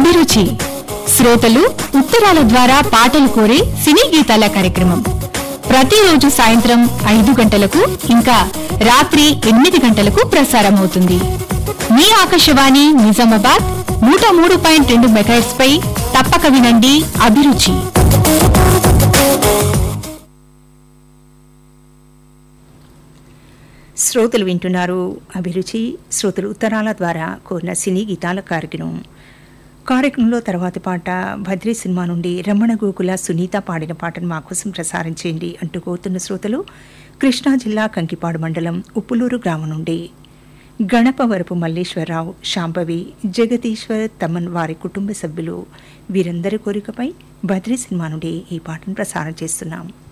అభిరుచి శ్రోతలు ఉత్తరాల ద్వారా పాటలు కోరే సినీ గీతాల కార్యక్రమం ప్రతిరోజు సాయంత్రం ఐదు గంటలకు ఇంకా రాత్రి ఎనిమిది గంటలకు ప్రసారమవుతుంది మీ ఆకాశవాణి నిజామాబాద్ నూట మూడు పాయింట్ రెండు మెగాహెట్స్ పై తప్పక వినండి అభిరుచి శ్రోతలు వింటున్నారు అభిరుచి శ్రోతలు ఉత్తరాల ద్వారా కోరిన సినీ గీతాల కార్యక్రమం కార్యక్రమంలో తర్వాతి పాట భద్రి సినిమా నుండి రమణ గోకుల సునీత పాడిన పాటను మా కోసం ప్రసారం చేయండి అంటూ కోరుతున్న శ్రోతలు కృష్ణా జిల్లా కంకిపాడు మండలం ఉప్పులూరు గ్రామం నుండి గణపవరపు మల్లేశ్వరరావు శాంభవి జగదీశ్వర్ తమన్ వారి కుటుంబ సభ్యులు వీరందరి కోరికపై బద్రీ సినిమా నుండి ఈ పాటను ప్రసారం చేస్తున్నాం